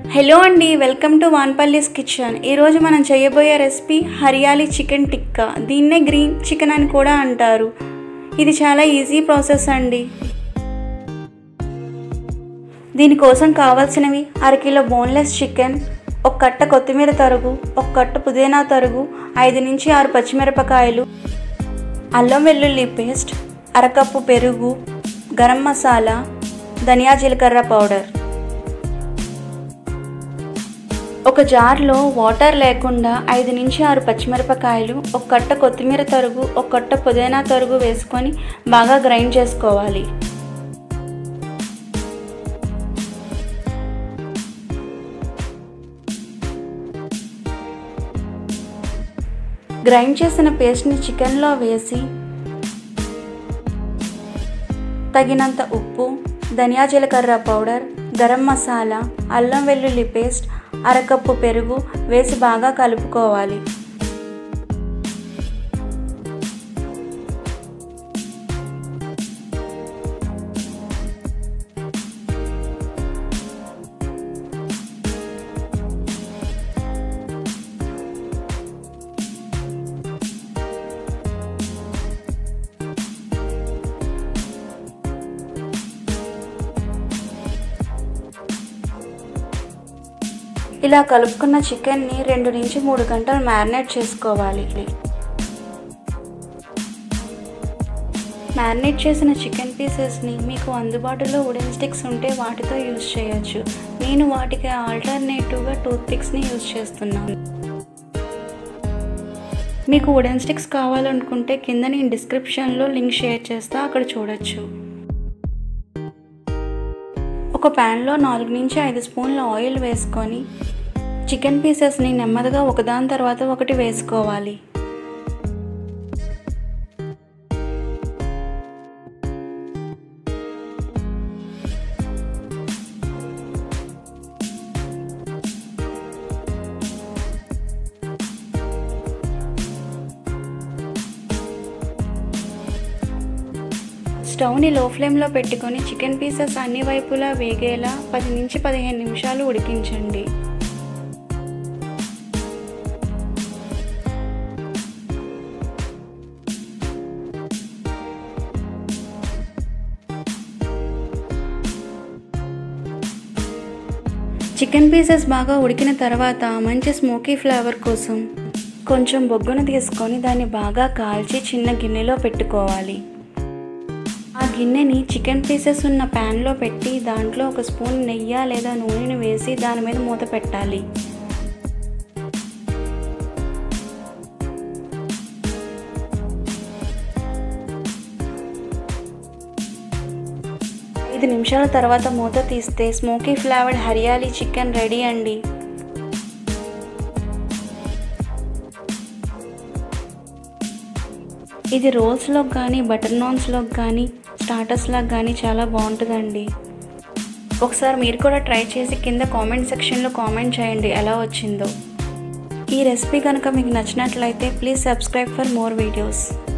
hello అండి welcome to వాన్పల్లీస్ kitchen ఈరోజు మనం చేయబోయే రెసిపీ హరియాలి చికెన్ టిక్కా దీన్నే గ్రీన్ చికెన్ అని కూడా అంటారు ఇది చాలా ఈజీ ప్రాసెస్ అండి దీనికోసం కావాల్సినవి అరకిలో బోన్లెస్ చికెన్ ఒక కట్ట కొత్తిమీర తరుగు ఒక కట్ట పుదీనా తరుగు ఐదు నుంచి ఆరు పచ్చిమిరపకాయలు అల్లం వెల్లుల్లి పేస్ట్ అరకప్పు పెరుగు గరం మసాలా ధనియా జీలకర్ర పౌడర్ ఒక జార్లో వాటర్ లేకుండా ఐదు నుంచి ఆరు పచ్చిమిరపకాయలు ఒక కట్ట కొత్తిమీర తరుగు ఒక కట్ట పుదీనా తరుగు వేసుకొని బాగా గ్రైండ్ చేసుకోవాలి గ్రైండ్ చేసిన పేస్ట్ని చికెన్లో వేసి తగినంత ఉప్పు ధనియా జీలకర్ర పౌడర్ గరం మసాలా అల్లం వెల్లుల్లి పేస్ట్ అరకప్పు పెరుగు వేసి బాగా కలుపుకోవాలి ఇలా కలుపుకున్న చికెన్ని రెండు నుంచి మూడు గంటలు మ్యారినేట్ చేసుకోవాలి మ్యారినేట్ చేసిన చికెన్ పీసెస్ని మీకు అందుబాటులో వుడెన్ స్టిక్స్ ఉంటే వాటితో యూజ్ చేయొచ్చు నేను వాటికి ఆల్టర్నేటివ్గా టూత్ పిక్స్ని యూజ్ చేస్తున్నాను మీకు వుడెన్ స్టిక్స్ కావాలనుకుంటే కింద నేను డిస్క్రిప్షన్లో లింక్ షేర్ చేస్తా అక్కడ చూడొచ్చు ఒక ప్యాన్లో నాలుగు నుంచి ఐదు స్పూన్ల ఆయిల్ వేసుకొని చికెన్ పీసెస్ని నెమ్మదిగా ఒకదాని తర్వాత ఒకటి వేసుకోవాలి స్టవ్ని లో ఫ్లేమ్లో పెట్టుకొని చికెన్ పీసెస్ అన్ని వైపులా వేగేలా పది నుంచి పదిహేను నిమిషాలు ఉడికించండి చికెన్ పీసెస్ బాగా ఉడికిన తర్వాత మంచి స్మోకీ ఫ్లేవర్ కోసం కొంచెం బొగ్గును తీసుకొని దాన్ని బాగా కాల్చి చిన్న గిన్నెలో పెట్టుకోవాలి ఆ గిన్నెని చికెన్ పీసెస్ ఉన్న ప్యాన్లో పెట్టి దాంట్లో ఒక స్పూన్ నెయ్యి లేదా నూనెని వేసి దాని మీద మూత పెట్టాలి ఐదు నిమిషాల తర్వాత మూత తీస్తే smoky flavoured hariyali chicken ready అండి ఇది రోల్స్లోకి కానీ బటర్ నాన్స్లోకి కానీ స్టార్టర్స్లోకి కానీ చాలా బాగుంటుందండి ఒకసారి మీరు కూడా ట్రై చేసి కింద కామెంట్ సెక్షన్లో కామెంట్ చేయండి ఎలా వచ్చిందో ఈ రెసిపీ కనుక మీకు నచ్చినట్లయితే please subscribe for more videos